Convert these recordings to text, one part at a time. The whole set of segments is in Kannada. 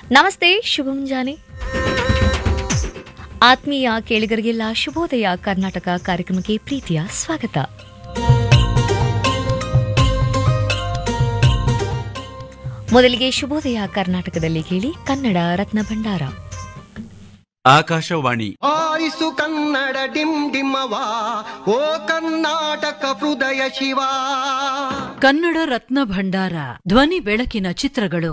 ನಮಸ್ತೆ ಶುಭ ಮುಂಜಾನೆ ಆತ್ಮೀಯ ಕೇಳಿಗರಿಗೆಲ್ಲ ಶುಭೋದಯ ಕರ್ನಾಟಕ ಕಾರ್ಯಕ್ರಮಕ್ಕೆ ಪ್ರೀತಿಯ ಸ್ವಾಗತ ಮೊದಲಿಗೆ ಶುಭೋದಯ ಕರ್ನಾಟಕದಲ್ಲಿ ಕೇಳಿ ಕನ್ನಡ ರತ್ನ ಭಂಡಾರ ಆಕಾಶವಾಣಿ ಆರಿಸು ಕನ್ನಡ ಡಿಮ್ ಡಿಮ್ಮವ ಓ ಕರ್ನಾಟಕ ಹೃದಯ ಶಿವ ಕನ್ನಡ ರತ್ನ ಭಂಡಾರ ಧ್ವನಿ ಬೆಳಕಿನ ಚಿತ್ರಗಳು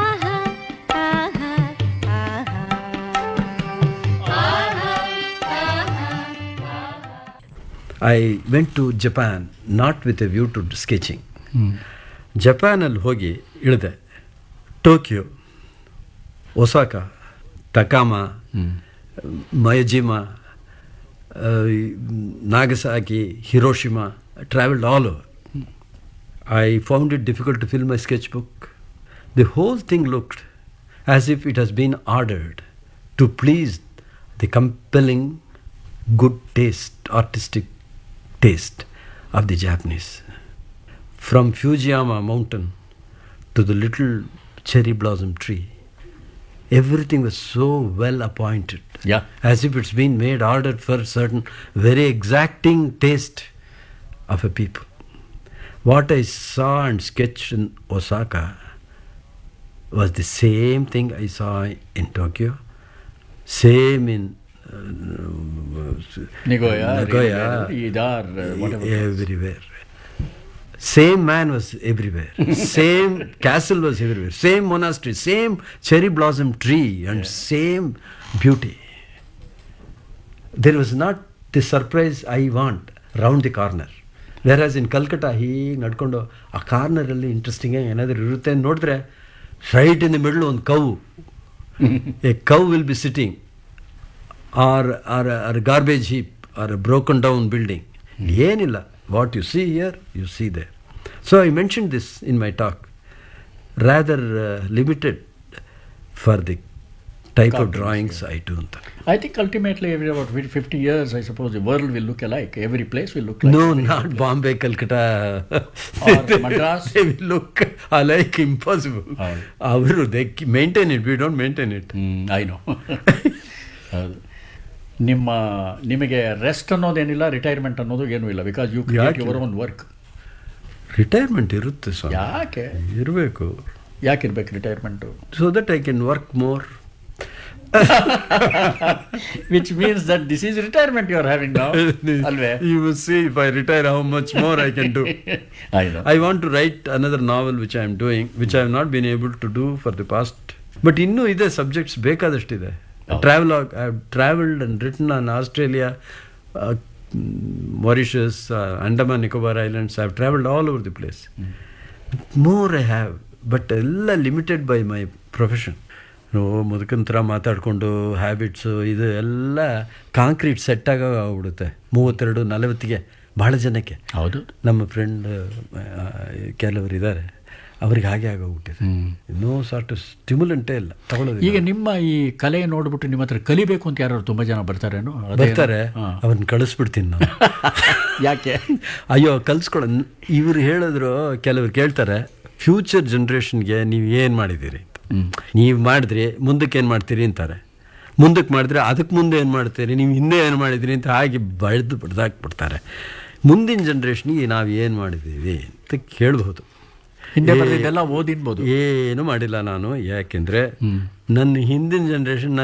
I went to Japan not with a view to sketching. ಜಪಾನಲ್ಲಿ ಹೋಗಿ ಇಳಿದೆ ಟೋಕಿಯೋ ಒಸಾಕ ತಕಾಮ Miyajima Nagasaki Hiroshima travelled all over I found it difficult to fill my sketchbook. The whole thing looked as if it has been ordered to please the compelling good taste, artistic taste of the Japanese. From Fujiyama mountain to the little cherry blossom tree, everything was so well appointed. Yeah. As if it's been made ordered for certain very exacting taste of a people. What I saw and sketched in Osaka was the same thing I saw in Tokyo, same in uh, Nagoya, Nagoya, Idar, uh, whatever. everywhere. Same man was everywhere. same castle was everywhere. Same monastery, same cherry blossom tree, and same beauty. There was not the surprise I want round the corner. Whereas in Calcutta ಹೀಗೆ ನಡ್ಕೊಂಡು ಆ ಕಾರ್ನರಲ್ಲಿ ಇಂಟ್ರೆಸ್ಟಿಂಗ್ ಏನಾದರೂ ಇರುತ್ತೆ ಅಂತ ನೋಡಿದ್ರೆ ರೈಟ್ ಇನ್ ದ ಮಿಡ್ಲ್ ಒಂದು cow a cow will be sitting or or or garbage heap or broken down building ಏನಿಲ್ಲ what you see here you see they so I mention this in my talk rather limited for the type of drawings I do ಅಂತ I think ultimately, every about 50 years, I suppose the world will look alike. Every place will look like No, not Bombay, Calcutta. Or Madras? They will look alike impossible. ಹೌದು. ಅವರು they keep- maintain it, we don't maintain it. I know ಹೌದು ನಿಮ್ಮ ನಿಮಗೆ ರೆಸ್ಟ್ ಅನ್ನೋದೇನಿಲ್ಲ ರಿಟೈರ್ಮೆಂಟ್ ಅನ್ನೋದು ಏನೂ ಇಲ್ಲ ಬಿಕಾಸ್ ಯು ಕ್ರಿಯೇಟ್ ಯಾಕೆ? ಯುವರ್ ಓನ್ ವರ್ಕ್ ರಿಟೈರ್ಮೆಂಟ್ ಇರುತ್ತೆ ಸ್ವಾಮಿ ಯಾಕೆ ಇರಬೇಕು ಯಾಕಿರ್ಬೇಕು retirement so that I can work more which means that this is retirement you are having ನಾವು ಅಲ್ವೇ you will see if I retire how much more I can do I know I want to write another novel which I am doing which I have not been able to do for the past but ಇನ್ನೂ ಇದೆ ಸಬ್ಜೆಕ್ಟ್ಸ್ ಬೇಕಾದಷ್ಟಿದೆ ಹೌದು. Travel I have travelled and written on Australia Mauritius Andaman Nicobar islands I have travelled all over the place more I have but ಎಲ್ಲ ಲಿಮಿಟೆಡ್ ಬೈ ಮೈ ಪ್ರೊಫೆಷನ್ ಮುದುಕನ ಥರ ಮಾತಾಡಿಕೊಂಡು ಹ್ಯಾಬಿಟ್ಸು ಇದು ಎಲ್ಲ ಕಾಂಕ್ರೀಟ್ ಸೆಟ್ ಆಗೋಗ್ಬಿಡುತ್ತೆ ಮೂವತ್ತೆರಡು ನಲವತ್ತಿಗೆ ಭಾಳ ಜನಕ್ಕೆ ಹೌದು ನಮ್ಮ ಫ್ರೆಂಡ್ ಕೆಲವರು ಇದ್ದಾರೆ ಅವ್ರಿಗೆ ಹಾಗೆ ಆಗೋಗ್ಬಿಟ್ಟಿದೆ ನೋ ಸಾರ್ಟ್ ಸ್ಟಿಮ್ಯುಲೆಂಟೇ ಇಲ್ಲ ತಗೊಳ್ಳೋದು ಈಗ ನಿಮ್ಮ ಈ ಕಲೆ ನೋಡ್ಬಿಟ್ಟು ನಿಮ್ಮ ಹತ್ರ ಕಲಿಬೇಕು ಅಂತ ಯಾರು ತುಂಬಾ ಜನ ಬರ್ತಾರೇನು ಅದೇನು? ಬರ್ತಾರೆ ಹಾ. ಅವ್ರನ್ನ ಕಳಿಸ್ಬಿಡ್ತೀನಿ ನಾನು ಯಾಕೆ ಅಯ್ಯೋ ಕಲಿಸ್ಕೊಳ ಇವ್ರು ಹೇಳಿದ್ರು ಕೆಲವ್ರು ಕೇಳ್ತಾರೆ ಫ್ಯೂಚರ್ ಜನ್ರೇಷನ್ಗೆ ನೀವು ಏನು ಮಾಡಿದ್ದೀರಿ ಅಂತ ನೀವು ಮಾಡಿದ್ರಿ ಮುಂದಕ್ಕೆ ಏನು ಮಾಡ್ತೀರಿ ಅಂತಾರೆ ಮುಂದಕ್ಕೆ ಮಾಡಿದ್ರೆ ಅದಕ್ಕೆ ಮುಂದೆ ಏನು ಮಾಡ್ತೀರಿ ನೀವು ಹಿಂದೆ ಏನು ಮಾಡಿದ್ರಿ ಅಂತ ಹಾಗೆ ಬಳ್ದು ಬಡ್ದಾಕ್ಬಿಡ್ತಾರೆ ಮುಂದಿನ ಜನ್ರೇಷನ್ಗೆ ನಾವು ಏನು ಮಾಡಿದ್ದೀವಿ ಅಂತ ಕೇಳಬಹುದು ಹಿಂದೆ ಬರ್ದಿದ್ದೆಲ್ಲ ಓದಿನ್ಬೋದು ಏನು ಮಾಡಿಲ್ಲ ನಾನು ಯಾಕೆಂದರೆ ನನ್ನ ಹಿಂದಿನ ಜನ್ರೇಷನ್